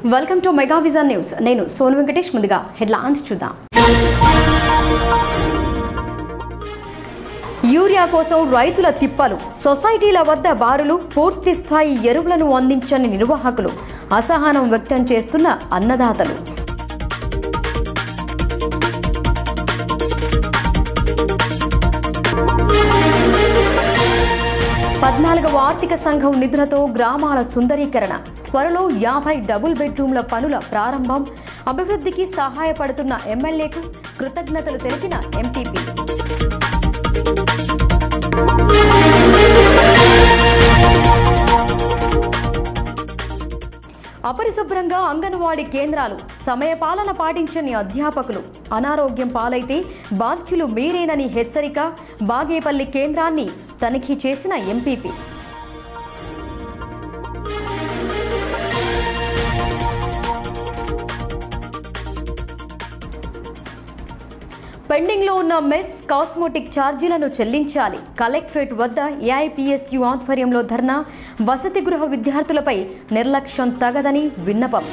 Welcome to Mega Vision News నేను సోను వెంకటేష్ ముందుగా headlines చూద్దాం యూరియా కోసం రైతుల తిప్పలు సొసైటీల వద్ద బారులు పూర్తి స్థాయి ఎరువులను అందించని నిర్వాహకులు అసహనం వ్యక్తం చేస్తున్న అన్నదాతలు పద్నాలుగవ ఆర్థిక సంఘం నిధులతో గ్రామాల సుందరీకరణ త్వరలో యాభై డబుల్ బెడ్రూమ్ల పనుల ప్రారంభం అభివృద్ధికి సహాయపడుతున్న ఎమ్మెల్యేకు కృతజ్ఞతలు తెలిపిన ఎంపీపీ అపరిశుభ్రంగా అంగన్వాడీ కేంద్రాలు సమయపాలన పాటించని అధ్యాపకులు అనారోగ్యం పాలైతే బాధ్యులు మీరేనని హెచ్చరిక బాగేపల్లి కేంద్రాన్ని తనిఖీ చేసిన ఎంపీపీ పెండింగ్లో ఉన్న మెస్ కాస్మోటిక్ ఛార్జీలను చెల్లించాలి కలెక్టరేట్ వద్ద ఏఐపిఎస్యు ఆధ్వర్యంలో ధర్నా వసతి గృహ విద్యార్థులపై నిర్లక్ష్యం తగదని విన్నపం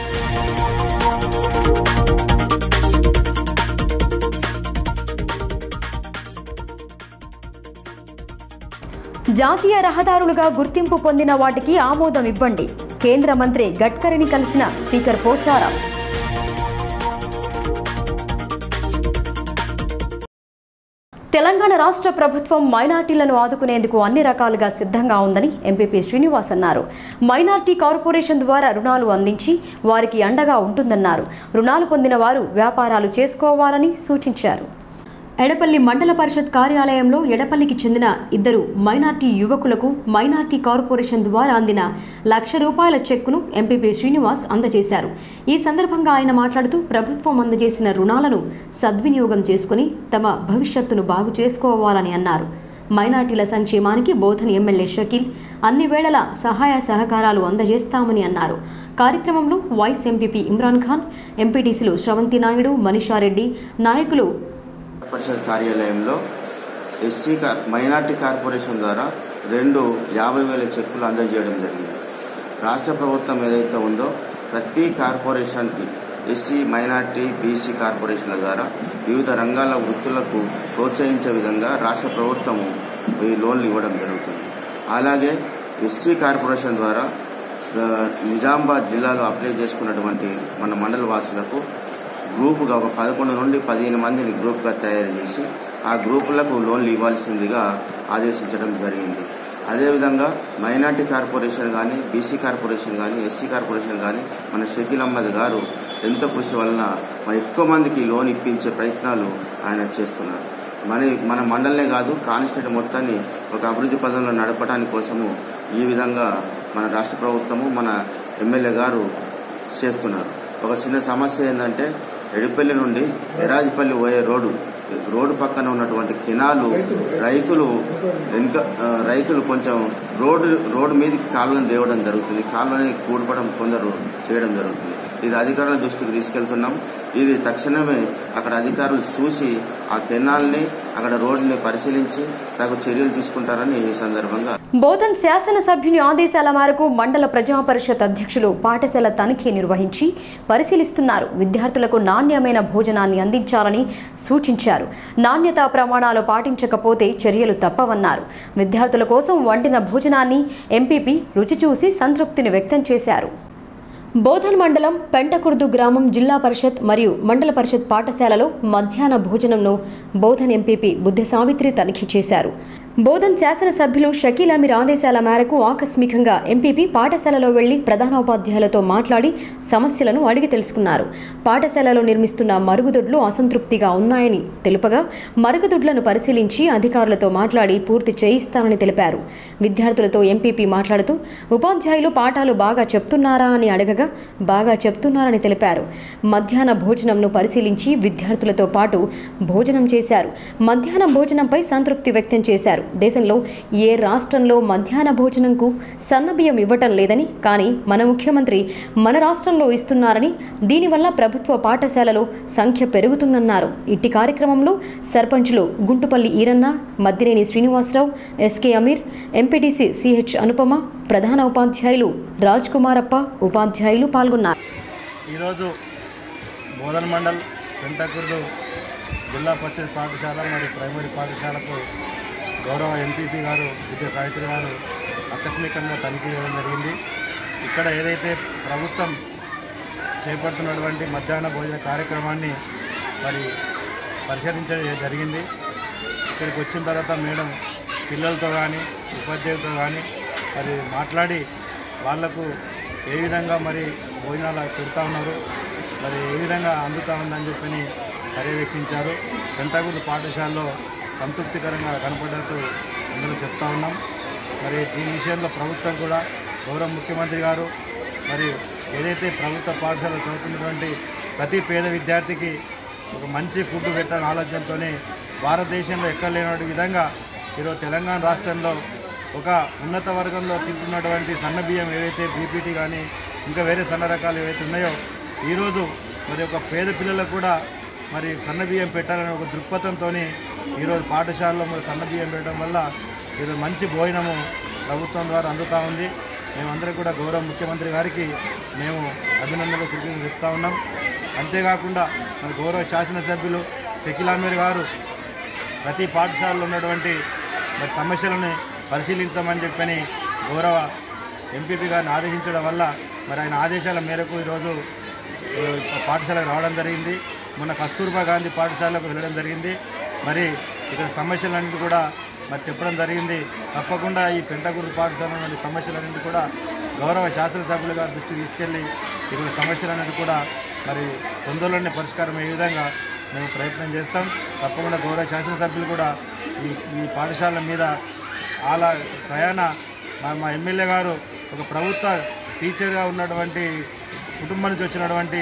జాతీయ రహదారులుగా గుర్తింపు పొందిన వాటికి ఆమోదం ఇవ్వండి కేంద్ర మంత్రి గడ్కరీని కలిసిన స్పీకర్ పోచారం తెలంగాణ రాష్ట్ర ప్రభుత్వం మైనార్టీలను ఆదుకునేందుకు అన్ని రకాలుగా సిద్ధంగా ఉందని ఎంపీపీ శ్రీనివాస్ అన్నారు మైనార్టీ కార్పొరేషన్ ద్వారా రుణాలు అందించి వారికి అండగా ఉంటుందన్నారు రుణాలు పొందిన వారు వ్యాపారాలు చేసుకోవాలని సూచించారు ఎడపల్లి మండల పరిషత్ కార్యాలయంలో ఎడపల్లికి చెందిన ఇద్దరు మైనార్టీ యువకులకు మైనార్టీ కార్పొరేషన్ ద్వారా అందిన లక్ష రూపాయల చెక్కును ఎంపీపీ శ్రీనివాస్ అందజేశారు ఈ సందర్భంగా ఆయన మాట్లాడుతూ ప్రభుత్వం అందజేసిన రుణాలను సద్వినియోగం చేసుకుని తమ భవిష్యత్తును బాగు చేసుకోవాలని అన్నారు మైనార్టీల సంక్షేమానికి బోధన్ ఎమ్మెల్యే షకీల్ అన్ని వేళల సహాయ సహకారాలు అందజేస్తామని అన్నారు కార్యక్రమంలో వైస్ ఎంపీపీ ఇమ్రాన్ ఖాన్ ఎంపీటీసీలు శ్రవంతి నాయుడు మనీషారెడ్డి నాయకులు పరిషత్ కార్యాలయంలో ఎస్సీ కార్ మైనార్టీ కార్పొరేషన్ ద్వారా రెండు యాభై వేల చెక్కులు అందజేయడం జరిగింది రాష్ట్ర ప్రభుత్వం ఏదైతే ఉందో ప్రతి కార్పొరేషన్కి ఎస్సీ మైనార్టీ బీసీ కార్పొరేషన్ల ద్వారా వివిధ రంగాల వృత్తులకు ప్రోత్సహించే విధంగా రాష్ట్ర ప్రభుత్వము ఈ లోన్లు ఇవ్వడం జరుగుతుంది అలాగే ఎస్సీ కార్పొరేషన్ ద్వారా ఆ, నిజామాబాద్ జిల్లాలో అప్లై చేసుకున్నటువంటి మన మండల వాసులకు గ్రూపుగా ఒక పదకొండు నుండి పదిహేను మందిని గ్రూప్గా తయారు చేసి ఆ గ్రూపులకు లోన్లు ఇవ్వాల్సిందిగా ఆదేశించడం జరిగింది అదేవిధంగా మైనార్టీ కార్పొరేషన్ కానీ బీసీ కార్పొరేషన్ కానీ ఎస్సీ కార్పొరేషన్ కానీ మన షకీల్ అహ్మద్ గారు ఎంతో కృషి వలన మరి ఎక్కువ మందికి లోన్ ఇప్పించే ప్రయత్నాలు ఆయన చేస్తున్నారు మరి మన మండలనే కాదు కాన్స్టిట్యూట్ మొత్తాన్ని ఒక అభివృద్ధి పదంలో నడపడానికి కోసము ఈ విధంగా మన రాష్ట్ర ప్రభుత్వము మన ఎమ్మెల్యే గారు చేస్తున్నారు ఒక చిన్న సమస్య ఏంటంటే ఎడిపల్లి నుండి ఎరాజిపల్లి పోయే రోడ్డు రోడ్డు పక్కన ఉన్నటువంటి కెనాలు రైతులు వెనుక ఆ, రైతులు కొంచెం రోడ్డు రోడ్డు మీదకి కాలువను దేవడం జరుగుతుంది కాలువని కూడపడం కొందరు చేయడం జరుగుతుంది ఇది అధికారుల దృష్టికి తీసుకెళ్తున్నాం ఇది తక్షణమే అక్కడ అధికారులు చూసి ఆ కెనాల్ని అక్కడ రోడ్డుని పరిశీలించి తగు చర్యలు తీసుకుంటారని ఈ సందర్భంగా బోధన్ శాసనసభ్యుని ఆదేశాల మేరకు మండల ప్రజా పరిషత్ అధ్యక్షులు పాఠశాల తనిఖీ నిర్వహించి పరిశీలిస్తున్నారు విద్యార్థులకు నాణ్యమైన భోజనాన్ని అందించాలని సూచించారు నాణ్యతా ప్రమాణాలు పాటించకపోతే చర్యలు తప్పవన్నారు విద్యార్థుల కోసం వండిన భోజనాన్ని ఎంపీపీ రుచి చూసి సంతృప్తిని వ్యక్తం చేశారు బోధన్ మండలం పెంటకుర్దు గ్రామం జిల్లా పరిషత్ మరియు మండల పరిషత్ పాఠశాలలో మధ్యాహ్న భోజనంను బోధన్ ఎంపీపీ బుద్ధ సావిత్రి తనిఖీ చేశారు బోధన్ శాసనసభ్యులు షకీల్ అమీర్ ఆదేశాల మేరకు ఆకస్మికంగా ఎంపీపీ పాఠశాలలో వెళ్లి ప్రధానోపాధ్యాయులతో మాట్లాడి సమస్యలను అడిగి తెలుసుకున్నారు పాఠశాలలో నిర్మిస్తున్న మరుగుదొడ్లు అసంతృప్తిగా ఉన్నాయని తెలుపగా మరుగుదొడ్లను పరిశీలించి అధికారులతో మాట్లాడి పూర్తి చేయిస్తానని తెలిపారు విద్యార్థులతో ఎంపీపీ మాట్లాడుతూ ఉపాధ్యాయులు పాఠాలు బాగా చెప్తున్నారా అని అడగగా బాగా చెప్తున్నారని తెలిపారు మధ్యాహ్న భోజనంను పరిశీలించి విద్యార్థులతో పాటు భోజనం చేశారు మధ్యాహ్న భోజనంపై సంతృప్తి వ్యక్తం చేశారు దేశంలో ఏ రాష్ట్రంలో మధ్యాహ్న భోజనంకు సన్నబియ్యం ఇవ్వటం లేదని కానీ మన ముఖ్యమంత్రి మన రాష్ట్రంలో ఇస్తున్నారని దీనివల్ల ప్రభుత్వ పాఠశాలలో సంఖ్య పెరుగుతుందన్నారు ఇట్టి కార్యక్రమంలో సర్పంచులు Guntupalli Eeranna Maddineni Srinivasarao SK Ameer MPTC CH Anupama ప్రధాన ఉపాధ్యాయులు రాజ్ కుమారప్ప ఉపాధ్యాయులు పాల్గొన్నారు ఈరోజు బోధన్ మండల్ పెంటకుర్దు జిల్లా పరిషత్ పాఠశాల మరియు ప్రైమరీ పాఠశాలకు గౌరవ ఎంపీపీ గారు విద్యా సావిత్రి గారు ఆకస్మికంగా తనిఖీ చేయడం జరిగింది ఇక్కడ ఏదైతే ప్రభుత్వం చేపడుతున్నటువంటి మధ్యాహ్న భోజన కార్యక్రమాన్ని మరి పరిశీలించడం జరిగింది ఇక్కడికి వచ్చిన తర్వాత మేడం పిల్లలతో కానీ ఉపాధ్యాయులతో కానీ మరి మాట్లాడి వాళ్లకు ఏ విధంగా మరి భోజనాలు పెడతా ఉన్నారు మరి ఏ విధంగా అందుతా ఉందని చెప్పని పర్యవేక్షించారు పెంటగురు పాఠశాలలో సంతృప్తికరంగా కనపడ్డట్టు అందరూ చెప్తా ఉన్నాం మరి దీని విషయంలో ప్రభుత్వం కూడా గౌరవ ముఖ్యమంత్రి గారు మరి ఏదైతే ప్రభుత్వ పాఠశాలలో చదువుతున్నటువంటి ప్రతి పేద విద్యార్థికి ఒక మంచి ఫుడ్ పెట్టాలని ఆలోచనతోనే భారతదేశంలో ఎక్కడ లేనటువంటి విధంగా ఈరోజు తెలంగాణ రాష్ట్రంలో ఒక ఉన్నత వర్గంలో తింటున్నటువంటి సన్న బియ్యం ఏవైతే బీపీటీ కానీ ఇంకా వేరే సన్న రకాలు ఏవైతే ఉన్నాయో ఈరోజు మరి ఒక పేద పిల్లలకు కూడా మరి సన్న బియ్యం పెట్టాలనే ఒక దృక్పథంతో ఈరోజు పాఠశాలలో మరి సన్న బియ్యం పెట్టడం వల్ల ఈరోజు మంచి భోజనము ప్రభుత్వం ద్వారా అందుతూ ఉంది మేమందరం కూడా గౌరవ ముఖ్యమంత్రి గారికి మేము అభినందనలు కృతజ్ఞతలు చెప్తా ఉన్నాం అంతేకాకుండా మన గౌరవ శాసనసభ్యులు షకీలామీర్ గారు ప్రతి పాఠశాలలో ఉన్నటువంటి మరి సమస్యలను పరిశీలించమని చెప్పని గౌరవ ఎంపీపీ గారిని ఆదేశించడం వల్ల మరి ఆయన ఆదేశాల మేరకు ఈరోజు ఆ, పాఠశాలకు రావడం జరిగింది మొన్న కస్తూర్బా గాంధీ పాఠశాలకు వెళ్ళడం జరిగింది మరి ఇక్కడ సమస్యలన్నింటి కూడా మరి చెప్పడం జరిగింది తప్పకుండా ఈ పెంటగురు పాఠశాల నుండి సమస్యలన్నింటి కూడా గౌరవ శాసనసభ్యులు గారి దృష్టికి తీసుకెళ్ళి ఇక్కడ సమస్యలన్నింటి కూడా మరి తొందరలోనే పరిష్కారం అయ్యే విధంగా మేము ప్రయత్నం చేస్తాం తప్పకుండా గౌరవ శాసనసభ్యులు కూడా ఈ ఈ పాఠశాల మీద అలా ప్రయాణ మా మా ఎమ్మెల్యే గారు ఒక ప్రభుత్వ టీచర్గా ఉన్నటువంటి కుటుంబం నుంచి వచ్చినటువంటి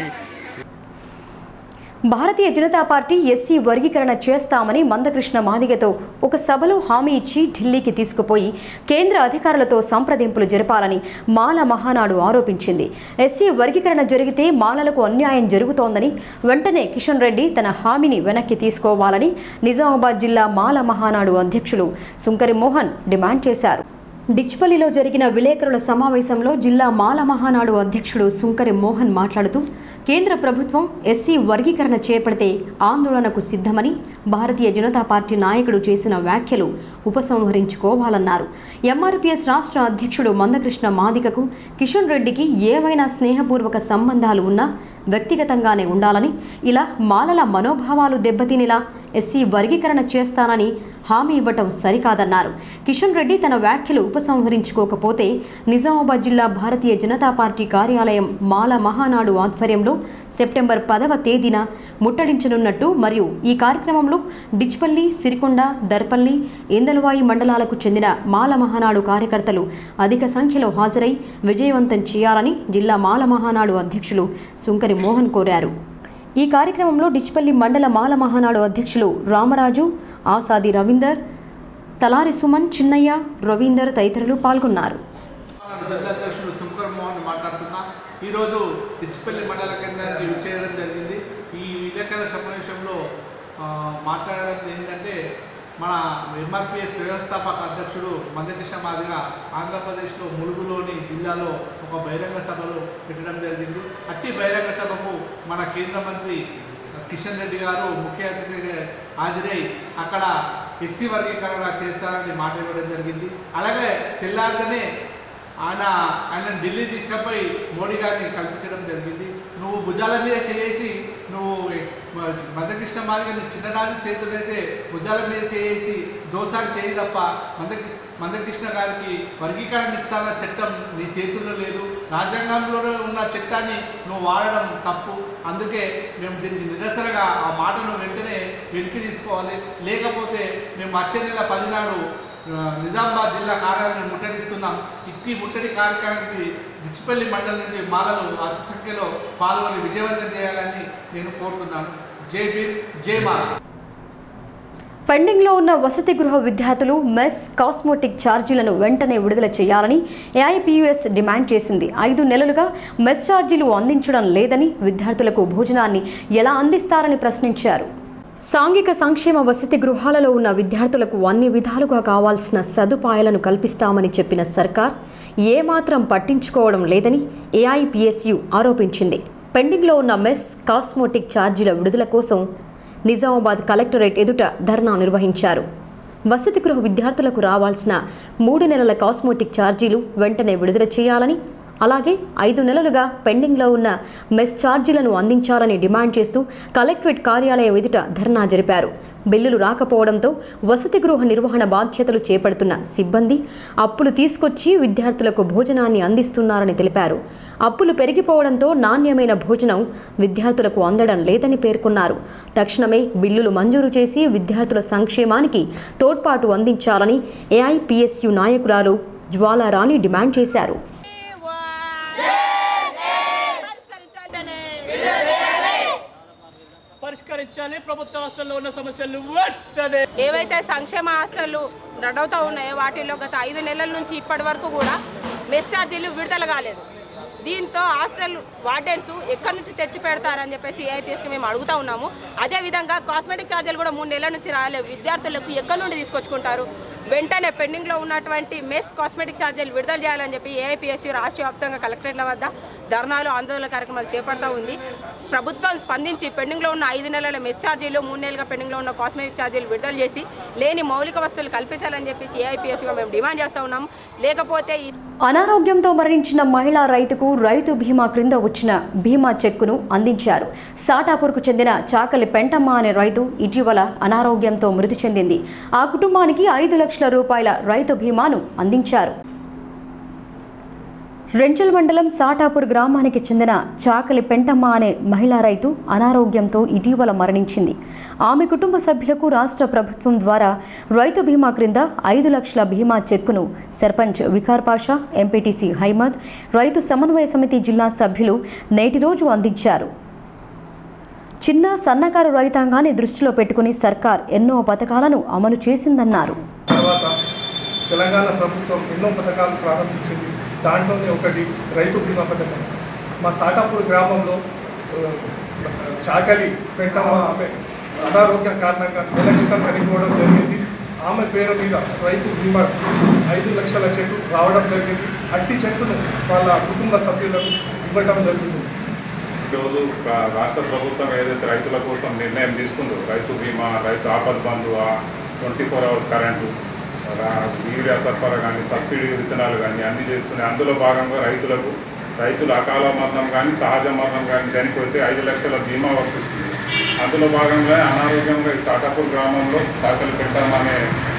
భారతీయ జనతా పార్టీ ఎస్సీ వర్గీకరణ చేస్తామని మందకృష్ణ మాదిగతో ఒక సభలో హామీ ఇచ్చి ఢిల్లీకి తీసుకుపోయి కేంద్ర అధికారులతో సంప్రదింపులు జరపాలని మాల మహానాడు ఆరోపించింది ఎస్సీ వర్గీకరణ జరిగితే మాలలకు అన్యాయం జరుగుతోందని వెంటనే కిషన్ రెడ్డి తన హామీని వెనక్కి తీసుకోవాలని నిజామాబాద్ జిల్లా మాల మహానాడు అధ్యక్షులు సుంకరి మోహన్ డిమాండ్ చేశారు డిచ్పల్లిలో జరిగిన విలేకరుల సమావేశంలో జిల్లా మాల మహానాడు అధ్యక్షుడు సుంకరి మోహన్ మాట్లాడుతూ కేంద్ర ప్రభుత్వం ఎస్సీ వర్గీకరణ చేపడితే ఆందోళనకు సిద్ధమని భారతీయ జనతా పార్టీ నాయకుడు చేసిన వ్యాఖ్యలు ఉపసంహరించుకోవాలన్నారు ఎంఆర్పీఎస్ రాష్ట్ర అధ్యక్షుడు మందకృష్ణ మాదికకు కిషన్ రెడ్డికి ఏవైనా స్నేహపూర్వక సంబంధాలు ఉన్నా వ్యక్తిగతంగానే ఉండాలని ఇలా మాలల మనోభావాలు దెబ్బతినేలా ఎస్సీ వర్గీకరణ చేస్తానని హామీ ఇవ్వటం సరికాదన్నారు కిషన్ రెడ్డి తన వ్యాఖ్యలు ఉపసంహరించుకోకపోతే నిజామాబాద్ జిల్లా భారతీయ జనతా పార్టీ కార్యాలయం మాల మహానాడు ఆధ్వర్యంలో సెప్టెంబర్ పదవ తేదీన ముట్టడించనున్నట్టు మరియు ఈ కార్యక్రమంలో డిచ్పల్లి సిరికొండ దర్పల్లి ఇందలవాయి మండలాలకు చెందిన మాల మహానాడు కార్యకర్తలు అధిక సంఖ్యలో హాజరై విజయవంతం చేయాలని జిల్లా మాల మహానాడు అధ్యక్షులు సుంకరి మోహన్ కోరారు ఈ కార్యక్రమంలో డిచ్పల్లి మండల మాల మహానాడు అధ్యక్షులు రామరాజు ఆసాది రవీందర్ తలారి సుమన్ చిన్నయ్య రవీందర్ తదితరులు పాల్గొన్నారు జిల్లా అధ్యక్షుడు శంకర్ మోహన్ మాట్లాడుతున్నా ఈరోజు పిచ్చిపల్లి మండల కేంద్రానికి విచ్చేయడం జరిగింది ఈ విలేకరుల సమావేశంలో ఆ, మాట్లాడడం ఏంటంటే మన ఎంఆర్పిఎస్ వ్యవస్థాపక అధ్యక్షుడు మందకృష్ణ మాదిగా ఆంధ్రప్రదేశ్లో ములుగులోని జిల్లాలో ఒక బహిరంగ సభలు పెట్టడం జరిగింది అట్టి బహిరంగ సభకు మన కేంద్ర మంత్రి కిషన్ రెడ్డి గారు ముఖ్య అతిథిగా హాజరై అక్కడ ఎస్సీ వర్గీకరణ చేస్తారని మాట ఇవ్వడం జరిగింది అలాగే తెల్లారితేనే ఆయన ఆయన ఢిల్లీ తీసుకుపోయి మోడీ గారిని కల్పించడం జరిగింది నువ్వు భుజాల మీద చేసి నువ్వు మ- మందకృష్ణ మాదిగని చిన్ననాటి చేతులైతే భుజాల మీద చేసి దోసాలు చేయి తప్ప మంద మందకృష్ణ గారికి వర్గీకరణ ఇస్తాన చట్టం నీ చేతుల్లో లేదు రాజ్యాంగంలోనే ఉన్న చట్టాన్ని నువ్వు వాడడం తప్పు అందుకే మేము దీనికి నిరసనగా ఆ మాటను వెంటనే వెనక్కి తీసుకోవాలి లేకపోతే మేము వచ్చే నెల పదినాడు ఆ, నిజామాబాద్ జిల్లా కార్యాలయాన్ని ముట్టడిస్తున్నాం ఇట్టి ముట్టడి కార్యక్రమానికి బిచ్చిపల్లి మండలం నుండి మాలలు అతి సంఖ్యలో పాల్గొని విజయవంతం చేయాలని నేను కోరుతున్నాను జై భీమ్ జై మాల పెండింగ్లో ఉన్న వసతి గృహ విద్యార్థులు మెస్ కాస్మోటిక్ ఛార్జీలను వెంటనే విడుదల చేయాలని ఏఐపియుఎస్ డిమాండ్ చేసింది ఐదు నెలలుగా మెస్ ఛార్జీలు అందించడం లేదని విద్యార్థులకు భోజనాన్ని ఎలా అందిస్తారని ప్రశ్నించారు సాంఘిక సంక్షేమ వసతి గృహాలలో ఉన్న విద్యార్థులకు అన్ని విధాలుగా కావాల్సిన సదుపాయాలను కల్పిస్తామని చెప్పిన సర్కార్ ఏమాత్రం పట్టించుకోవడం లేదని ఏఐపిఎస్యు ఆరోపించింది పెండింగ్లో ఉన్న మెస్ కాస్మోటిక్ ఛార్జీల విడుదల కోసం నిజామాబాద్ కలెక్టరేట్ ఎదుట ధర్నా నిర్వహించారు వసతి గృహ విద్యార్థులకు రావాల్సిన మూడు నెలల కాస్మోటిక్ ఛార్జీలు వెంటనే విడుదల చేయాలని అలాగే ఐదు నెలలుగా పెండింగ్లో ఉన్న మెస్ ఛార్జీలను అందించాలని డిమాండ్ చేస్తూ కలెక్టరేట్ కార్యాలయం ఎదుట ధర్నా జరిపారు బిల్లులు రాకపోవడంతో వసతి గృహ నిర్వహణ బాధ్యతలు చేపడుతున్న సిబ్బంది అప్పులు తీసుకొచ్చి విద్యార్థులకు భోజనాన్ని అందిస్తున్నారని తెలిపారు అప్పులు పెరిగిపోవడంతో నాణ్యమైన భోజనం విద్యార్థులకు అందడం లేదని పేర్కొన్నారు తక్షణమే బిల్లులు మంజూరు చేసి విద్యార్థుల సంక్షేమానికి తోడ్పాటు అందించాలని ఏఐపిఎస్యు నాయకురాలు జ్వాలారాణి డిమాండ్ చేశారు పరిష్కరించాలి ప్రభుత్వ హాస్టల్లో ఉన్న సమస్యలు వెంటనే ఏవైతే సంక్షేమ హాస్టళ్ళు రన్ అవుతా ఉన్నాయో వాటిల్లో గత ఐదు నెలల నుంచి ఇప్పటి వరకు కూడా మెస్ ఛార్జీలు విడుదల కాలేదు దీంతో హాస్టల్ వార్డెన్స్ ఎక్కడి నుంచి తెచ్చి పెడతారని చెప్పేసి ఏఐపీఎస్కి మేము అడుగుతా ఉన్నాము అదేవిధంగా కాస్మెటిక్ ఛార్జీలు కూడా మూడు నెలల నుంచి రాలేదు విద్యార్థులకు ఎక్కడి నుండి తీసుకొచ్చుకుంటారు వెంటనే పెండింగ్లో ఉన్నటువంటి మెస్ కాస్మెటిక్ ఛార్జీలు విడుదల చేయాలని చెప్పి ఏఐపీఎస్సీ రాష్ట్ర వ్యాప్తంగా కలెక్టరేట్ల వద్ద ధర్నాలు ఆందోళన కార్యక్రమాలు చేపడతా ఉంది ప్రభుత్వం స్పందించి పెండింగ్లో ఉన్న ఐదు నెలల మెస్ ఛార్జీలు మూడు నెలలుగా పెండింగ్లో ఉన్న కాస్మెటిక్ ఛార్జీలు విడుదల చేసి లేని మౌలిక వస్తువులు కల్పించాలని చెప్పి ఏఐపీఎస్గా మేము డిమాండ్ చేస్తూ ఉన్నాము లేకపోతే ఈ అనారోగ్యంతో మరణించిన మహిళా రైతుకు రైతు బీమా క్రింద వచ్చిన బీమా చెక్కును అందించారు సాటాపూర్కు చెందిన చాకలి పెంటమ్మ అనే రైతు ఇటీవల అనారోగ్యంతో మృతి చెందింది ఆ కుటుంబానికి ఐదు లక్షల రూపాయల రైతు బీమాను అందించారు రెంచల్ మండలం సాటాపూర్ గ్రామానికి చెందిన చాకలి పెంటమ్మ అనే మహిళా రైతు అనారోగ్యంతో ఇటీవల మరణించింది ఆమె కుటుంబ సభ్యులకు రాష్ట్ర ప్రభుత్వం ద్వారా రైతు బీమా క్రింద ఐదు లక్షల బీమా చెక్కును సర్పంచ్ వికార్ పాషా ఎంపీటీసీ హైమద్ రైతు సమన్వయ సమితి జిల్లా సభ్యులు నేటి రోజు అందించారు చిన్న సన్నకారు రైతాంగాన్ని దృష్టిలో పెట్టుకుని సర్కార్ ఎన్నో పథకాలను అమలు చేసిందన్నారు తర్వాత తెలంగాణ ప్రభుత్వం ఎన్నో పథకాలు ప్రారంభించింది దాంట్లోనే ఒకటి రైతు బీమా పథకం మా సాటాపూర్ గ్రామంలో ఆ, చాకలి పెంటమ్మ ఆమె అనారోగ్య కారణంగా నెల క్రితం చనిపోవడం జరిగింది ఆమె పేరు మీద రైతు బీమా ఐదు లక్షల చెక్కు రావడం జరిగింది అట్టి చెక్కును వాళ్ళ కుటుంబ సభ్యులకు ఇవ్వడం జరుగుతుంది ఈరోజు రా- రాష్ట్ర ప్రభుత్వం ఏదైతే రైతుల కోసం నిర్ణయం తీసుకుందో Rythu Bima Rythu Apad Bandhu twenty four hours current రా- యూరియా సరఫరా కానీ సబ్సిడీ విత్తనాలు కానీ అన్ని చేస్తున్నాయి అందులో భాగంగా రైతులకు రైతులు అకాల మరణం కానీ సహజ మరణం కానీ చనిపోతే ఐదు లక్షల బీమా వర్తిస్తుంది అందులో భాగంగా అనారోగ్యంగా ఈ సాటాపూర్ గ్రామంలో కాకలు పెట్టామనే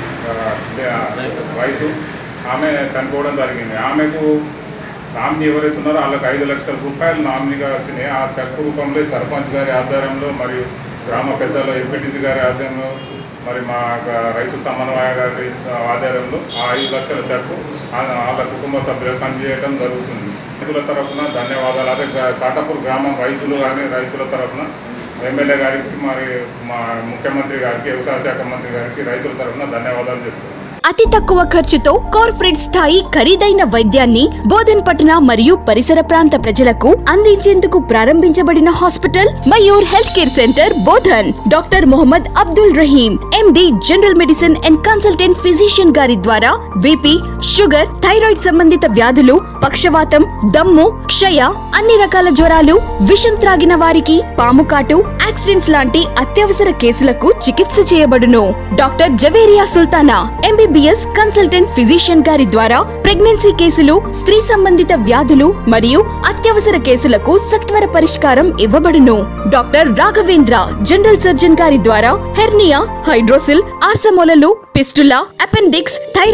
రైతు ఆమె చనిపోవడం జరిగింది ఆమెకు నామినీ ఎవరైతే ఉన్నారో వాళ్ళకి ఐదు లక్షల రూపాయలు నామినీగా వచ్చినాయి ఆ చెక్ రూపంలో ఈ సర్పంచ్ గారి ఆధ్వర్యంలో మరియు గ్రామ పెద్దల ఎంపీటీసీ గారి ఆధ్వర్యంలో మరి మా గ- రైతు సమన్వయ గారి ఆధ్వర్యంలో ఆ ఐదు లక్షల చెక్కు ఆ- వాళ్ళ కుటుంబ సభ్యులకు అందజేయడం జరుగుతుంది రైతుల తరఫున ధన్యవాదాలు అదే గ- సాటాపూర్ గ్రామం రైతులు కానీ రైతుల తరఫున ఎమ్మెల్యే గారికి మరి మా ముఖ్యమంత్రి గారికి వ్యవసాయ శాఖ మంత్రి గారికి రైతుల తరఫున ధన్యవాదాలు చెప్తున్నాను అతి తక్కువ ఖర్చుతో కార్పొరేట్ స్థాయి ఖరీదైన వైద్యాన్ని బోధన్ పట్టణ మరియు పరిసర ప్రాంత ప్రజలకు అందించేందుకు ప్రారంభించబడిన hospital Mayur health care centre Bodhan doctor Mohammed Abdul Rahim MD general medicine and consultant physician గారి ద్వారా బీపీ షుగర్ థైరాయిడ్ సంబంధిత వ్యాధులు పక్షవాతం దమ్ము క్షయ అన్ని రకాల జ్వరాలు విషం త్రాగిన వారికి పాము కాటు యాక్సిడెంట్స్ లాంటి అత్యవసర కేసులకు చికిత్స చేయబడును doctor Javeria Sultana MBBS consultant physician గారి ద్వారా ప్రెగ్నెన్సీ కేసులు స్త్రీ సంబంధిత వ్యాధులు మరియు అత్యవసర కేసులకు సత్వర పరిష్కారం ఇవ్వబడును డాక్టర్ రాఘవేంద్ర జనరల్ సర్జన్ గారి ద్వారా హెర్నియా హైడ్రోసిల్ ఆర్సమోలలు పిస్టులా అపెండిక్స్ థైరాయిడ్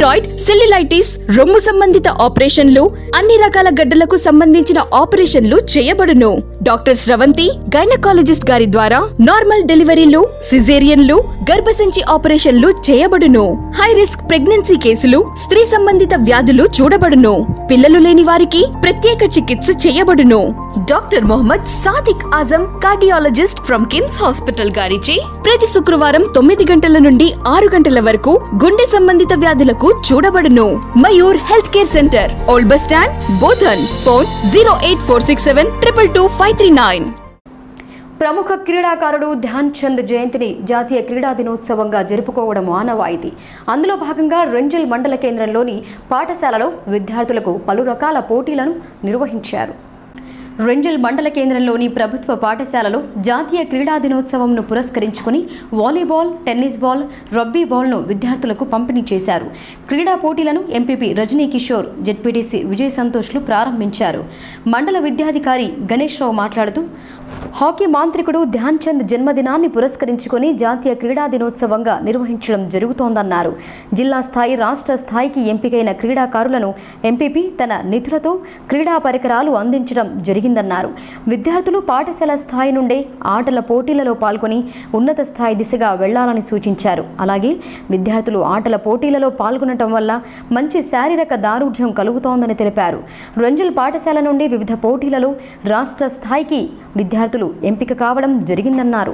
సెల్యులైటిస్ రొమ్ము సంబంధిత ఆపరేషన్లు అన్ని రకాల గడ్డలకు సంబంధించిన ఆపరేషన్లు చేయబడును డాక్టర్ స్రవంతి గైనకాలజిస్ట్ గారి ద్వారా నార్మల్ డెలివరీలు సిజేరియన్లు గర్భసంచి ఆపరేషన్లు చేయబడును హై రిస్క్ ప్రెగ్నెన్సీ కేసులు స్త్రీ సంబంధిత వ్యాధులు చూడబడును పిల్లలు లేని వారికి ప్రత్యేక చికిత్స చేయబడును doctor Mohammed Sadiq Azam cardiologist from KIMS hospital గారిచే ప్రతి శుక్రవారం తొమ్మిది గంటల నుండి ఆరు గంటల వరకు గుండె సంబంధిత వ్యాధులకు చూడబడును Mayur health care centre old bus stand Bodhan phone zero eight four six seven triple two five three nine ప్రముఖ క్రీడాకారుడు ధ్యాన్ చంద్ జయంతిని జాతీయ క్రీడా దినోత్సవంగా జరుపుకోవడం ఆనవాయితీ అందులో భాగంగా రెంజల్ మండల కేంద్రంలోని పాఠశాలలో విద్యార్థులకు పలు రకాల పోటీలను నిర్వహించారు రెంజల్ మండల కేంద్రంలోని ప్రభుత్వ పాఠశాలలో జాతీయ క్రీడా దినోత్సవంను పురస్కరించుకుని వాలీబాల్ టెన్నిస్ బాల్ రబ్బీ బాల్ను విద్యార్థులకు పంపిణీ చేశారు క్రీడా పోటీలను ఎంపీపీ రజనీ కిషోర్ జెడ్పీటీసీ విజయ్ సంతోష్లు ప్రారంభించారు మండల విద్యాధికారి గణేష్ రావు మాట్లాడుతూ హాకీ మాంత్రికుడు ధ్యాన్ చంద్ జన్మదినాన్ని పురస్కరించుకొని జాతీయ క్రీడా దినోత్సవంగా నిర్వహించడం జరుగుతోందన్నారు జిల్లా స్థాయి రాష్ట్ర స్థాయికి ఎంపికైన క్రీడాకారులను ఎంపీపీ తన నిధులతో క్రీడా పరికరాలు అందించడం జరిగిందన్నారు విద్యార్థులు పాఠశాల స్థాయి నుండే ఆటల పోటీలలో పాల్గొని ఉన్నత స్థాయి దిశగా వెళ్లాలని సూచించారు అలాగే విద్యార్థులు ఆటల పోటీలలో పాల్గొనటం వల్ల మంచి శారీరక దారుఢ్యం కలుగుతోందని తెలిపారు రంజల్ పాఠశాల నుండి వివిధ పోటీలలో రాష్ట్ర స్థాయికి విద్యార్థులు ఎంపిక కావడం జరిగిందన్నారు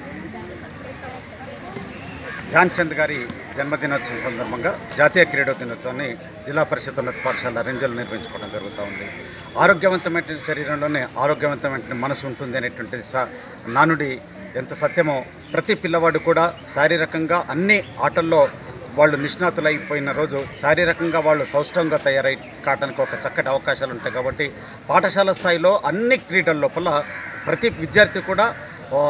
ధ్యాన్ చంద్ గారి జన్మదినోత్సవం సందర్భంగా జాతీయ క్రీడా దినోత్సవాన్ని జిల్లా పరిషత్ ఉన్నత పాఠశాల రెంజలు నిర్వహించుకోవడం జరుగుతూ ఉంది ఆరోగ్యవంతమైన శరీరంలోనే ఆరోగ్యవంతమైన మనసు ఉంటుంది అనేటువంటి స నానుడి ఎంత సత్యమో ప్రతి పిల్లవాడు కూడా శారీరకంగా అన్ని ఆటల్లో వాళ్ళు నిష్ణాతులైపోయిన రోజు శారీరకంగా వాళ్ళు సౌష్ఠవంగా తయారై కావడానికి ఒక చక్కటి అవకాశాలు ఉంటాయి కాబట్టి పాఠశాల స్థాయిలో అన్ని క్రీడల లోపల ప్రతి విద్యార్థి కూడా ఆ,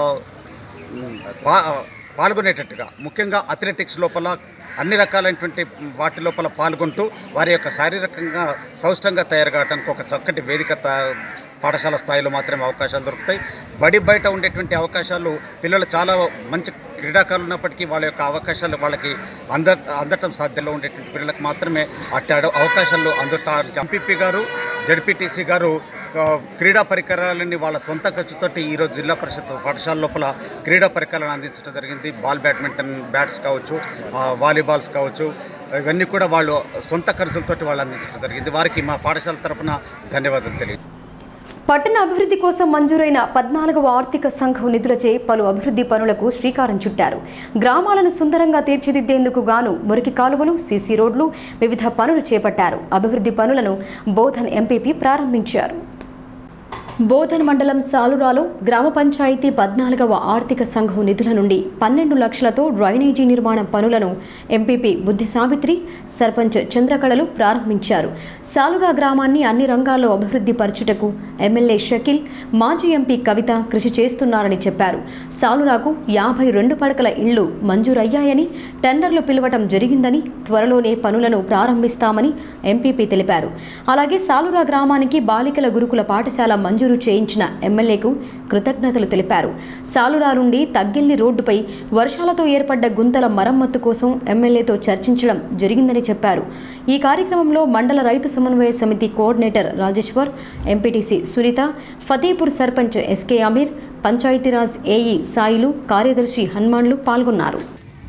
పా పాల్గొనేటట్టుగా ముఖ్యంగా అథ్లెటిక్స్ లోపల అన్ని రకాలైనటువంటి వాటి లోపల పాల్గొంటూ వారి యొక్క శారీరకంగా సౌష్టంగా తయారు కావడానికి ఒక చక్కటి వేదిక తా- పాఠశాల స్థాయిలో మాత్రమే అవకాశాలు దొరుకుతాయి బడి బయట ఉండేటువంటి అవకాశాలు పిల్లలు చాలా మంచి క్రీడాకారులు ఉన్నప్పటికీ వాళ్ళ యొక్క అవకాశాలు వాళ్ళకి అంద అందటం సాధ్యంలో ఉండేటువంటి పిల్లలకు మాత్రమే అట్టి అడ- అవకాశాలు అందటానికి ఎంపీపీ గారు జడ్పీటీసీ గారు ఆ, క్రీడా పరికరాలని వాళ్ళ సొంత ఖర్చుతోటి ఈరోజు జిల్లా పరిషత్ పాఠశాల లోపల క్రీడా పరికరాలను అందించడం జరిగింది బాల్ బ్యాడ్మింటన్ బ్యాట్స్ కావచ్చు ఆ, వాలీబాల్స్ కావచ్చు ఇవన్నీ కూడా వాళ్ళు సొంత ఖర్చులతోటి వాళ్ళు అందించడం జరిగింది వారికి మా పాఠశాల తరపున ధన్యవాదాలు తెలియదు పట్టణ అభివృద్ధి కోసం మంజూరైన పద్నాలుగవ ఆర్థిక సంఘం నిధులచే పలు అభివృద్ధి పనులకు శ్రీకారం చుట్టారు గ్రామాలను సుందరంగా తీర్చిదిద్దేందుకు గాను మురికి కాలువలు సీసీ రోడ్లు వివిధ పనులు చేపట్టారు అభివృద్ధి పనులను బోధన్ ఎంపీపీ ప్రారంభించారు బోధన్ మండలం సాలురాలో గ్రామ పంచాయతీ పద్నాలుగవ ఆర్థిక సంఘం నిధుల నుండి పన్నెండు లక్షలతో డ్రైనేజీ నిర్మాణ పనులను ఎంపీపీ బుద్ధి సావిత్రి సర్పంచ్ చంద్రకళలు ప్రారంభించారు సాలురా గ్రామాన్ని అన్ని రంగాల్లో అభివృద్ధి పరచుటకు ఎమ్మెల్యే షకిల్ మాజీ ఎంపీ కవిత కృషి చేస్తున్నారని చెప్పారు సాలురాకు యాభై రెండు పడకల ఇళ్లు మంజూరయ్యాయని టెండర్లు పిలవటం జరిగిందని త్వరలోనే పనులను ప్రారంభిస్తామని ఎంపీపీ తెలిపారు అలాగే సాలురా గ్రామానికి బాలికల గురుకుల పాఠశాల మంజూరు చేయించిన ఎమ్మెల్యేకు కృతజ్ఞతలు తెలిపారు సాలురా నుండి తగ్గిల్లి రోడ్డుపై వర్షాలతో ఏర్పడ్డ గుంతల మరమ్మత్తు కోసం ఎమ్మెల్యేతో చర్చించడం జరిగిందని చెప్పారు ఈ కార్యక్రమంలో మండల రైతు సమన్వయ సమితి coordinator Rajeshwar MPTC Sunitha Fatehpur sarpanch SK Ameer Panchayati Raj AE Sailu కార్యదర్శి హనుమాన్లు పాల్గొన్నారు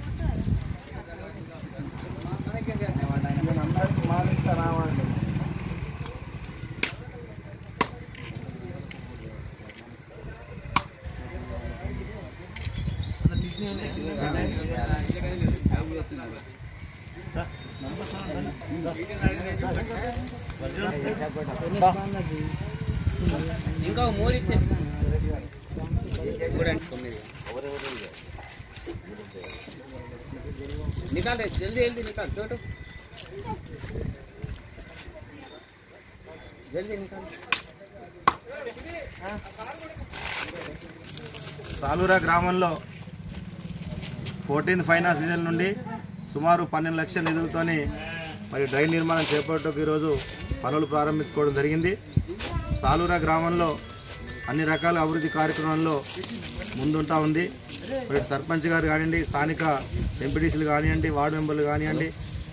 ఇంకా మూడు ఇచ్చేసి निकाल रे जल्दी जल्दी निकाल छोटू जल्दी निकाल సాలూరా గ్రామంలో ఫోర్టీన్త్ ఫైనాన్స్ నిధుల నుండి సుమారు పన్నెండు లక్షల నిధులతోని మరి డ్రైన్ నిర్మాణం చేపట్టకు ఈరోజు పనులు ప్రారంభించుకోవడం జరిగింది సాలూరా గ్రామంలో అన్ని రకాల అభివృద్ధి కార్యక్రమాల్లో ముందుంటా ఉంది మరి సర్పంచ్ గారు కానివ్వండి స్థానిక ఎంపీటీసీలు కానివ్వండి వార్డు మెంబర్లు కానివ్వండి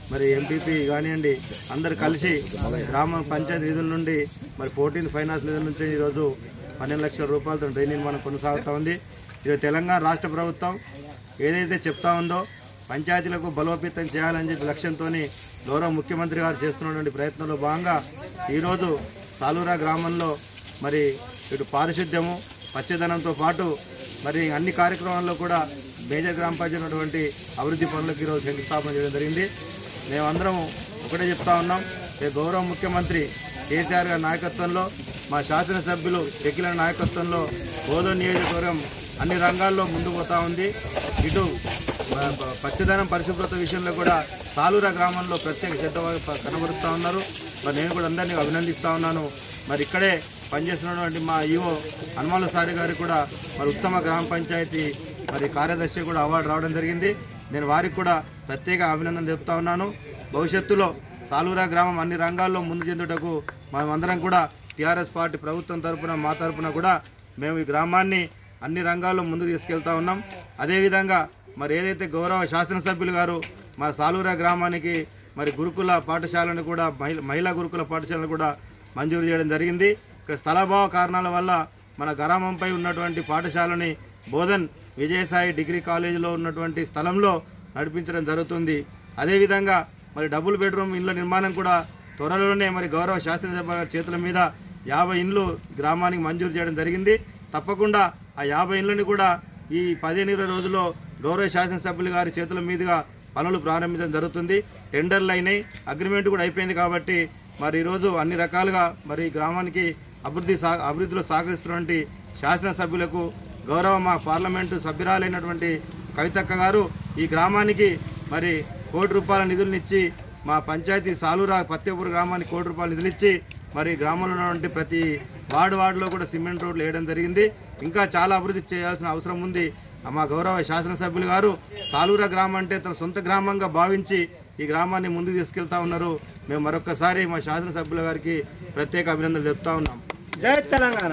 మరి ఎంపీపీ కానివ్వండి అందరు కలిసి గ్రామ పంచాయతీ నిధుల నుండి మరి ఫోర్టీన్ ఫైనాన్స్ నిధుల నుంచి ఈరోజు పన్నెండు లక్షల రూపాయలతో డ్రైన్ నిర్మాణం కొనసాగుతూ ఉంది ఇది తెలంగాణ రాష్ట్ర ప్రభుత్వం ఏదైతే చెప్తా ఉందో పంచాయతీలకు బలోపేతం చేయాలని చెప్పి లక్ష్యంతో గౌరవ ముఖ్యమంత్రి గారు చేస్తున్నటువంటి ప్రయత్నంలో భాగంగా ఈరోజు సాలూరా గ్రామంలో మరి ఇటు పారిశుద్ధ్యము పచ్చదనంతో పాటు మరి అన్ని కార్యక్రమాల్లో కూడా మేజర్ గ్రామ పంచాయతీ ఉన్నటువంటి అభివృద్ధి పనులకు ఈరోజు శంకుస్థాపన చేయడం జరిగింది మేమందరం ఒకటే చెప్తా ఉన్నాం రేపు గౌరవ ముఖ్యమంత్రి కేసీఆర్ గారి నాయకత్వంలో మా శాసనసభ్యులు షకీల నాయకత్వంలో బోధన నియోజకవర్గం అన్ని రంగాల్లో ముందుకు పోతా ఉంది ఇటు ప- ప- పచ్చదనం పరిశుభ్రత విషయంలో కూడా సాలూరా గ్రామంలో ప్రత్యేక శ్రద్ధ వహి- కనబరుస్తూ ఉన్నారు మరి నేను కూడా అందరినీ అభినందిస్తూ ఉన్నాను మరి ఇక్కడే పనిచేస్తున్నటువంటి మా ఈఓ హనుమాల సారి గారికి కూడా మరి ఉత్తమ గ్రామ పంచాయతీ మరి కార్యదర్శి కూడా అవార్డు రావడం జరిగింది నేను వారికి కూడా ప్రత్యేక అభినందన చెప్తా ఉన్నాను భవిష్యత్తులో సాలూరా గ్రామం అన్ని రంగాల్లో ముందు చెందుటకు మనమందరం కూడా టీఆర్ఎస్ పార్టీ ప్రభుత్వం తరపున మా తరపున కూడా మేము ఈ గ్రామాన్ని అన్ని రంగాల్లో ముందుకు తీసుకెళ్తా ఉన్నాం అదేవిధంగా మరి ఏదైతే గౌరవ శాసనసభ్యులు గారు మన సాలూరా గ్రామానికి మరి గురుకుల పాఠశాలను కూడా మహిళ మహిళా గురుకుల పాఠశాలను కూడా మంజూరు చేయడం జరిగింది ఇక్కడ స్థలాభావ కారణాల వల్ల మన గ్రామంపై ఉన్నటువంటి పాఠశాలని బోధన్ విజయసాయి డిగ్రీ కాలేజీలో ఉన్నటువంటి స్థలంలో నడిపించడం జరుగుతుంది అదేవిధంగా మరి డబుల్ బెడ్రూమ్ ఇళ్ళ నిర్మాణం కూడా త్వరలోనే మరి గౌరవ శాసనసభ గారి చేతుల మీద యాభై ఇండ్లు గ్రామానికి మంజూరు చేయడం జరిగింది తప్పకుండా ఆ యాభై ఇండ్లని కూడా ఈ పదిహేను ఇరవై రోజుల్లో గౌరవ శాసనసభ్యులు గారి చేతుల మీదుగా పనులు ప్రారంభించడం జరుగుతుంది టెండర్లు అయినాయి అగ్రిమెంట్ కూడా అయిపోయింది కాబట్టి మరి ఈరోజు అన్ని రకాలుగా మరి గ్రామానికి అభివృద్ధి సా అభివృద్ధిలో సహకరిస్తున్నటువంటి శాసనసభ్యులకు గౌరవ మా పార్లమెంటు సభ్యురాలైనటువంటి కవితక్క గారు ఈ గ్రామానికి మరి కోటి రూపాయల నిధులనిచ్చి మా పంచాయతీ సాలూరా పత్యపూర్ గ్రామానికి కోటి రూపాయల నిధులు ఇచ్చి మరి గ్రామంలో ఉన్నటువంటి ప్రతి వార్డు వార్డులో కూడా సిమెంట్ రోడ్లు వేయడం జరిగింది ఇంకా చాలా అభివృద్ధి చేయాల్సిన అవసరం ఉంది మా గౌరవ శాసనసభ్యులు గారు సాలూరా గ్రామం అంటే తన సొంత గ్రామంగా భావించి ఈ గ్రామాన్ని ముందుకు తీసుకెళ్తా ఉన్నారు మేము మరొకసారి మా శాసనసభ్యుల గారికి ప్రత్యేక అభినందనలు చెప్తా ఉన్నాం జై తెలంగాణ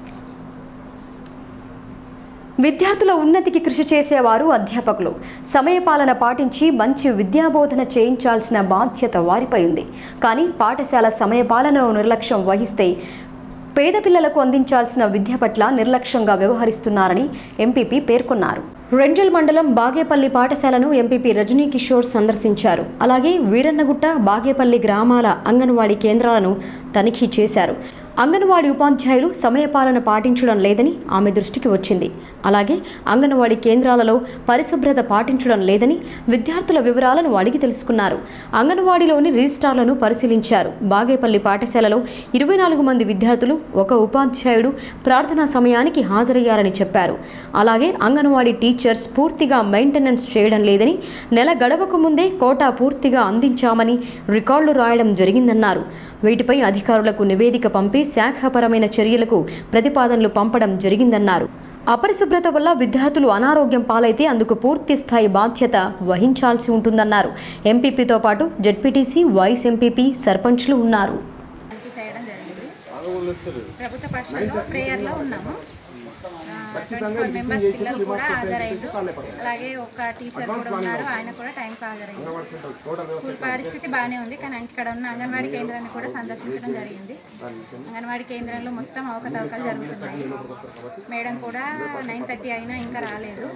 విద్యార్థుల ఉన్నతికి కృషి చేసేవారు అధ్యాపకులు సమయపాలన పాటించి మంచి విద్యాబోధన చేయించాల్సిన బాధ్యత వారిపై ఉంది కానీ పాఠశాల సమయపాలనను నిర్లక్ష్యం వహిస్తే పేద పిల్లలకు అందించాల్సిన విద్య పట్ల నిర్లక్ష్యంగా వ్యవహరిస్తున్నారని ఎంపీపీ పేర్కొన్నారు రెంజల్ మండలం బాగేపల్లి పాఠశాలను ఎంపీపీ రజనీ కిషోర్ సందర్శించారు అలాగే వీరన్నగుట్ట బాగేపల్లి గ్రామాల అంగన్వాడీ కేంద్రాలను తనిఖీ చేశారు అంగన్వాడీ ఉపాధ్యాయులు సమయపాలన పాటించడం లేదని ఆమె దృష్టికి వచ్చింది అలాగే అంగన్వాడీ కేంద్రాలలో పరిశుభ్రత పాటించడం లేదని విద్యార్థుల వివరాలను అడిగి తెలుసుకున్నారు అంగన్వాడీలోని రిజిస్టార్లను పరిశీలించారు బాగేపల్లి పాఠశాలలో ఇరవై నాలుగు మంది విద్యార్థులు ఒక ఉపాధ్యాయుడు ప్రార్థనా సమయానికి హాజరయ్యారని చెప్పారు అలాగే అంగన్వాడీ టీచర్స్ పూర్తిగా మెయింటెనెన్స్ చేయడం లేదని నెల గడవక ముందే కోటా పూర్తిగా అందించామని రికార్డులు రాయడం జరిగిందన్నారు వీటిపై అధికారులకు నివేదిక పంపి శాఖాపరమైన చర్యలకు ప్రతిపాదనలు పంపడం జరిగిందన్నారు అపరిశుభ్రత వల్ల విద్యార్థులు అనారోగ్యం పాలైతే అందుకు పూర్తి స్థాయి బాధ్యత వహించాల్సి ఉంటుందన్నారు ఎంపీపీతో పాటు జెడ్పీటీసీ వైస్ ఎంపీపీ సర్పంచ్లు ఉన్నారు చేయడం జరిగింది ప్రభుత్వ పాఠశాలలో ప్రేయర్లో ఉన్నాము ట్వంటీ ఫోర్ మెంబర్స్ పిల్లలు కూడా హాజరైండు అలాగే ఒక టీచర్ కూడా ఉన్నారు ఆయన కూడా టైంకి హాజరైంది స్కూల్ పరిస్థితి బాగానే ఉంది కానీ ఇక్కడ ఉన్న అంగన్వాడీ కేంద్రాన్ని కూడా సందర్శించడం జరిగింది అంగన్వాడీ కేంద్రంలో మొత్తం అవకతవకలు జరుగుతున్నాయి మేడం కూడా నైన్ థర్టీ అయినా ఇంకా రాలేదు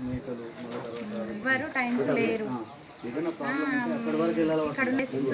ఎవ్వరు టైంకి లేరు ఆ, ఇక్కడ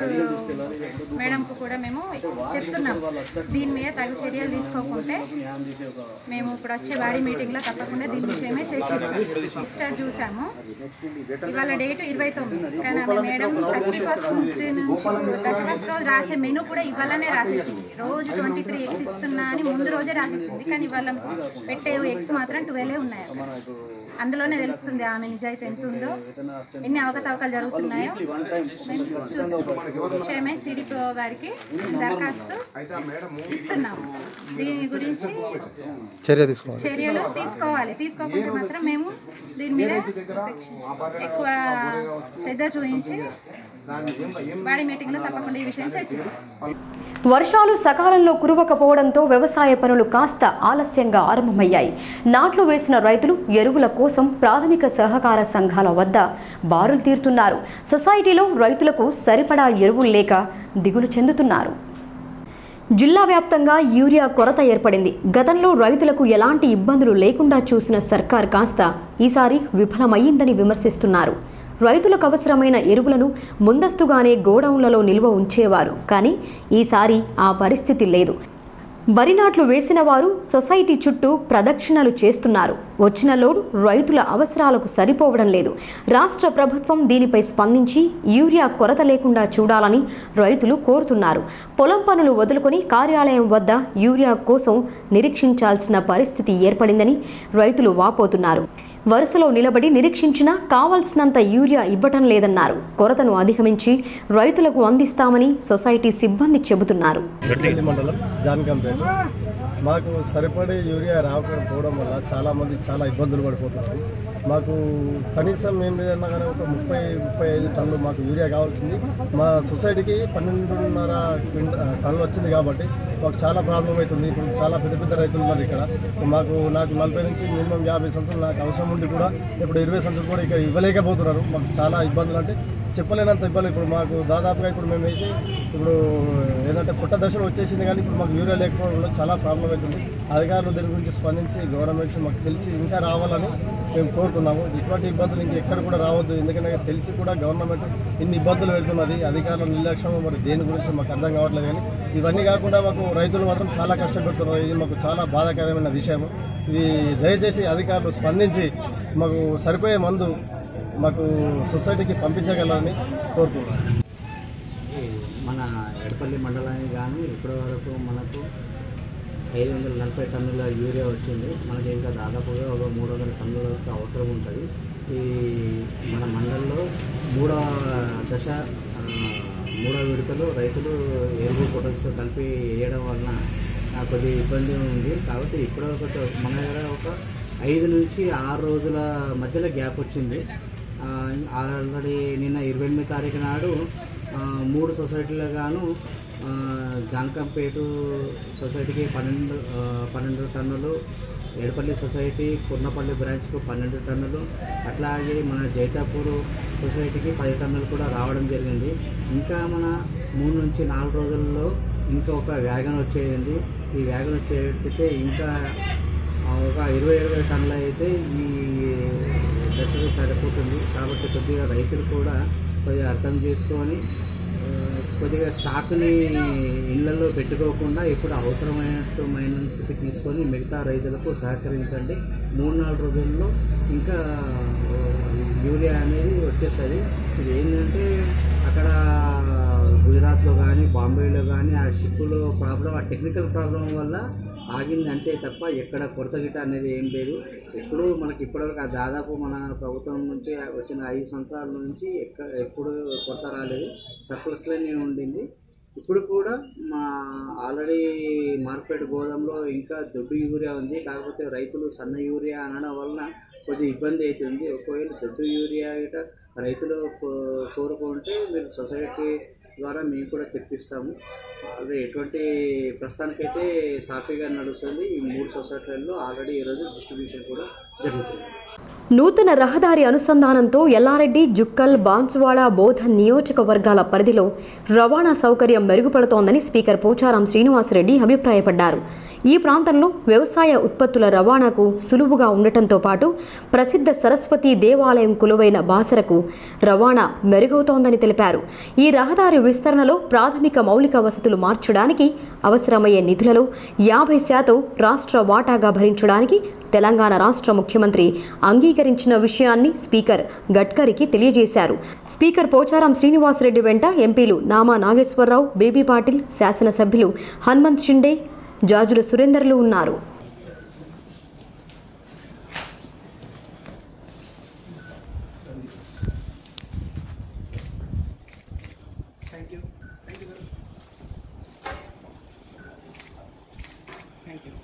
మేడంకు కూడా మేము చెప్తున్నాం దీని మీద తగు చర్యలు తీసుకోకుంటే మేము ఇప్పుడు వచ్చే బాడీ మీటింగ్లో తప్పకుండా దీని విషయమే చర్చిస్తాం స్టార్ చూసాము ఇవాళ డేట్ ఇరవై తొమ్మిది కానీ ఆమె మేడం థర్టీ ఫస్ట్ నుంచి థర్టీ ఫస్ట్ రోజు రాసే మెనూ కూడా ఇవాళనే రాసేసింది రోజు ట్వంటీ త్రీ ఎగ్స్ ఇస్తున్నా అని ముందు రోజే రాసేసింది కానీ ఇవాళ పెట్టే ఎగ్స్ మాత్రం ట్వెల్వ్ ఉన్నాయి అక్కడ అందులోనే తెలుస్తుంది ఆమె నిజాయితీ ఎంత ఉందో ఎన్ని అవకతవకలు జరుగుతున్నాయో మేము చూసాం విషయమై సిడిపిఓ గారికి దరఖాస్తు ఇస్తున్నాము దీని గురించి చర్య తీసుకోవాలి చర్యలు తీసుకోవాలి తీసుకోకుంటే మాత్రం మేము దీని మీద ఎక్కువ శ్రద్ధ చూపించి బాడీ మీటింగ్లో తప్పకుండా ఈ విషయం చర్చిస్తాం వర్షాలు సకాలంలో కురవకపోవడంతో వ్యవసాయ పనులు కాస్త ఆలస్యంగా ఆరంభమయ్యాయి నాట్లు వేసిన రైతులు ఎరువుల కోసం ప్రాథమిక సహకార సంఘాల వద్ద బారులు తీరుతున్నారు సొసైటీలో రైతులకు సరిపడా ఎరువులు లేక దిగులు చెందుతున్నారు జిల్లా వ్యాప్తంగా యూరియా కొరత ఏర్పడింది గతంలో రైతులకు ఎలాంటి ఇబ్బందులు లేకుండా చూసిన సర్కార్ కాస్త ఈసారి విఫలమయ్యిందని విమర్శిస్తున్నారు రైతులకు అవసరమైన ఎరువులను ముందస్తుగానే గోడౌన్లలో నిల్వ ఉంచేవారు కానీ ఈసారి ఆ పరిస్థితి లేదు వరి నాట్లు వేసిన వారు సొసైటీ చుట్టూ ప్రదక్షిణలు చేస్తున్నారు వచ్చిన లోడు రైతుల అవసరాలకు సరిపోవడం లేదు రాష్ట్ర ప్రభుత్వం దీనిపై స్పందించి యూరియా కొరత లేకుండా చూడాలని రైతులు కోరుతున్నారు పొలం పనులు వదులుకొని కార్యాలయం వద్ద యూరియా కోసం నిరీక్షించాల్సిన పరిస్థితి ఏర్పడిందని రైతులు వాపోతున్నారు వరుసలో నిలబడి నిరీక్షించినా కావాల్సినంత యూరియా ఇవ్వటం లేదన్నారు కొరతను అధిగమించి రైతులకు అందిస్తామని సొసైటీ సిబ్బంది చెబుతున్నారు రెడ్డి మండలం జాన్కంపేట మాకు సరిపడే యూరియా రాకపోవడం వల్ల చాలామంది చాలా ఇబ్బందులు పడిపోతున్నారు మాకు కనీసం ఏం లేదన్నా కానీ ఒక ముప్పై ముప్పై ఐదు టన్నులు మాకు యూరియా కావాల్సింది మా సొసైటీకి పన్నెండున్నర క్వింట టన్నులు వచ్చింది కాబట్టి మాకు చాలా ప్రాబ్లం అవుతుంది ఇప్పుడు చాలా పెద్ద పెద్ద రైతులు ఉన్నారు ఇక్కడ మాకు నాకు నలభై నుంచి మినిమం యాభై సంవత్సరాలు నాకు అవసరం ఉండి కూడా ఇప్పుడు ఇరవై సంవత్సరాలు కూడా ఇక్కడ ఇవ్వలేకపోతున్నారు మాకు చాలా ఇబ్బందులు అంటే చెప్పలేనంత ఇబ్బంది ఇప్పుడు మాకు దాదాపుగా ఇప్పుడు మేము వేసి ఇప్పుడు ఏదంటే పుట్ట దశలో వచ్చేసింది కానీ ఇప్పుడు మాకు యూరియా లేకపోవడం వల్ల చాలా ప్రాబ్లం అవుతుంది అధికారులు దీని గురించి స్పందించి గవర్నమెంట్ మాకు తెలిసి ఇంకా రావాలని మేము కోరుతున్నాము ఇటువంటి ఇబ్బందులు ఇంకా ఎక్కడ కూడా రావద్దు ఎందుకంటే తెలిసి కూడా గవర్నమెంట్ ఇన్ని ఇబ్బందులు పెడుతున్నది అధికారుల నిర్లక్ష్యం మరి దేని గురించి మాకు అర్థం కావట్లేదు కానీ ఇవన్నీ కాకుండా మాకు రైతులు మాత్రం చాలా కష్టపడుతున్నారు ఇది మాకు చాలా బాధాకరమైన విషయం ఇది దయచేసి అధికారులు స్పందించి మాకు సరిపోయే మందు మాకు సొసైటీకి పంపించగలరని కోరుతున్నాను ఈ మన ఎడపల్లి మండలానికి కానీ ఇప్పటి వరకు మనకు ఐదు వందల నలభై టన్నుల యూరియా వచ్చింది మనకి ఇంకా దాదాపుగా ఒక మూడు వందల టన్నుల వరకు అవసరం ఉంటుంది ఈ మన మండలంలో మూడవ దశ ఆ, మూడవ విడతలు రైతులు ఎరువు పొటల్స్తో కలిపి వేయడం వలన ఆ, కొద్దిగా ఇబ్బంది ఉంది కాబట్టి ఇప్పుడు ఒక మన దగ్గర ఒక ఐదు నుంచి ఆరు రోజుల మధ్యలో గ్యాప్ వచ్చింది ఆ, ఆల్రెడీ నిన్న ఇరవై ఎనిమిది తారీఖు నాడు ఆ, మూడు సొసైటీలు గాను ఆ, జాన్కంపేటు సొసైటీకి పన్నెండు ఆ, పన్నెండు టన్నులు ఏడుపల్లి సొసైటీ కుర్నపల్లి బ్రాంచ్కు పన్నెండు టన్నులు అట్లాగే మన జైతాపూర్ సొసైటీకి పది టన్నులు కూడా రావడం జరిగింది ఇంకా మన మూడు నుంచి నాలుగు రోజుల్లో ఇంకా ఒక వ్యాగన్ వచ్చేది ఈ వ్యాగన్ వచ్చేటైతే ఇంకా ఆ, ఒక ఇరవై ఇరవై టన్నులు అయితే ఈ దశకు సరిపోతుంది కాబట్టి కొద్దిగా రైతులు కూడా కొద్దిగా అర్థం చేసుకొని ఆ, కొద్దిగా స్టాక్ని ఇళ్లలో పెట్టుకోకుండా ఇప్పుడు అవసరమైనట్టుమైనంతకి తీసుకొని మిగతా రైతులకు సహకరించండి మూడు నాలుగు రోజుల్లో ఇంకా ఆ, యూరియా అనేది వచ్చేస్తుంది ఇది ఏంటంటే అక్కడ గుజరాత్లో కానీ బాంబేలో కానీ ఆ షిప్పులో ప్రాబ్లం ఆ టెక్నికల్ ప్రాబ్లం వల్ల ఆగింది అంతే తప్ప ఎక్కడ కొరత గిట్ట అనేది ఏం లేదు ఎప్పుడు మనకి ఇప్పటివరకు ఆ దాదాపు మన ప్రభుత్వం నుంచి వచ్చిన ఐదు సంవత్సరాల నుంచి ఎక్క ఎప్పుడు కొరత రాలేదు సర్ప్లస్లోనే ఉండింది ఇప్పుడు కూడా మా ఆల్రెడీ మార్కెట్ గోదాంలో ఇంకా దొడ్డు యూరియా ఉంది కాకపోతే రైతులు సన్న యూరియా అనడం వలన కొద్దిగా ఇబ్బంది అవుతుంది ఒకవేళ దొడ్డు యూరియా గిట్ట రైతులు కో- కోరుకుంటే మీరు సొసైటీ ద్వారా మేము కూడా తెప్పిస్తాము అదే ఎటువంటి ప్రస్తుతానికైతే సాఫీగా నడుస్తుంది ఈ మూడు సొసైటీల్లో ఆల్రెడీ ఈరోజు డిస్ట్రిబ్యూషన్ కూడా జరుగుతుంది నూతన రహదారి అనుసంధానంతో ఎల్లారెడ్డి జుక్కల్ బాన్సువాడ బోధన్ నియోజకవర్గాల పరిధిలో రవాణా సౌకర్యం మెరుగుపడుతోందని స్పీకర్ పోచారం శ్రీనివాసరెడ్డి అభిప్రాయపడ్డారు ఈ ప్రాంతంలో వ్యవసాయ ఉత్పత్తుల రవాణాకు సులువుగా ఉండటంతో పాటు ప్రసిద్ధ సరస్వతి దేవాలయం కొలువైన బాసరకు రవాణా మెరుగవుతోందని తెలిపారు ఈ రహదారి విస్తరణలో ప్రాథమిక మౌలిక వసతులు మార్చడానికి అవసరమయ్యే నిధులలో యాభై శాతం రాష్ట్ర వాటాగా భరించడానికి తెలంగాణ రాష్ట్ర ముఖ్యమంత్రి అంగీకరించిన విషయాన్ని స్పీకర్ గడ్కరీకి తెలియజేశారు స్పీకర్ పోచారం శ్రీనివాసరెడ్డి వెంట ఎంపీలు నామా నాగేశ్వరరావు బేబీ పాటిల్ శాసనసభ్యులు హనుమంత్ షిండే జాజుల సురేందర్లు ఉన్నారు thank you thank you thank you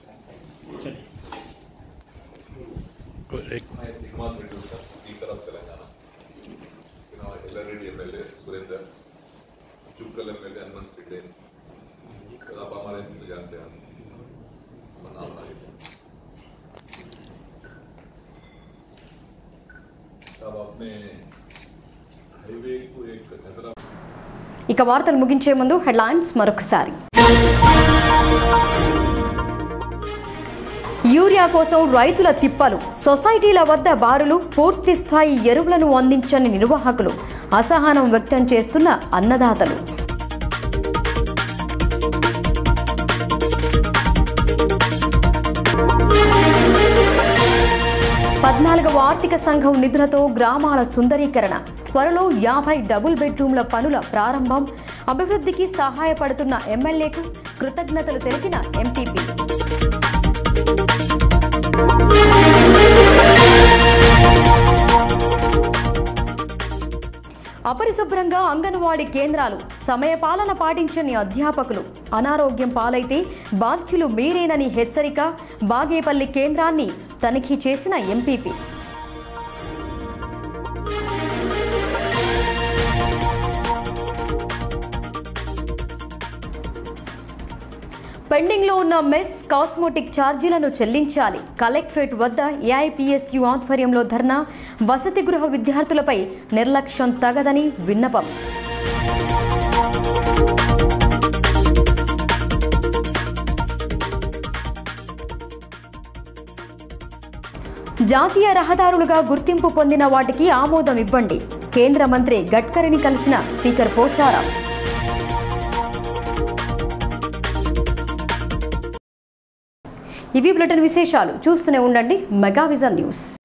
Speaker of Telangana. You know, Yellareddy MLA Surender Chupkal M L A Hanumant पिटे तो आप हमारे इनको जानते हैं हम नाम ना लेते तब अपने हाईवे को एक हैदराबाद ఇక వార్తలు ముగించే ముందు హెడ్లైన్స్ మరొకసారి యూరియా కోసం రైతుల తిప్పలు సొసైటీల వద్ద బారులు పూర్తి స్థాయి ఎరువులను అందించని నిర్వాహకులు అసహనం వ్యక్తం చేస్తున్న అన్నదాతలు పద్నాలుగవ ఆర్థిక సంఘం నిధులతో గ్రామాల సుందరీకరణ త్వరలో యాభై డబుల్ బెడ్రూమ్ల పనుల ప్రారంభం అభివృద్ధికి సహాయపడుతున్న ఎమ్మెల్యేకు కృతజ్ఞతలు తెలిపిన ఎంపీపీ అపరిశుభ్రంగా అంగన్వాడీ కేంద్రాలు సమయపాలన పాటించని అధ్యాపకులు అనారోగ్యం పాలైతే బాధ్యులు మీరేనని హెచ్చరిక బాగేపల్లి కేంద్రాన్ని తనిఖీ చేసిన ఎంపీపీ పెండింగ్లో ఉన్న మెస్ కాస్మోటిక్ ఛార్జీలను చెల్లించాలి కలెక్టరేట్ వద్ద ఏఐపిఎస్యు ఆధ్వర్యంలో ధర్నా వసతి గృహ విద్యార్థులపై నిర్లక్ష్యం తగదని విన్నపం జాతీయ రహదారులుగా గుర్తింపు పొందిన వాటికి ఆమోదం ఇవ్వండి కేంద్ర మంత్రి గడ్కరీని కలిసిన స్పీకర్ పోచారం ఇవి బులెటిన్ విశేషాలు చూస్తూనే ఉండండి మెగా విజన్ న్యూస్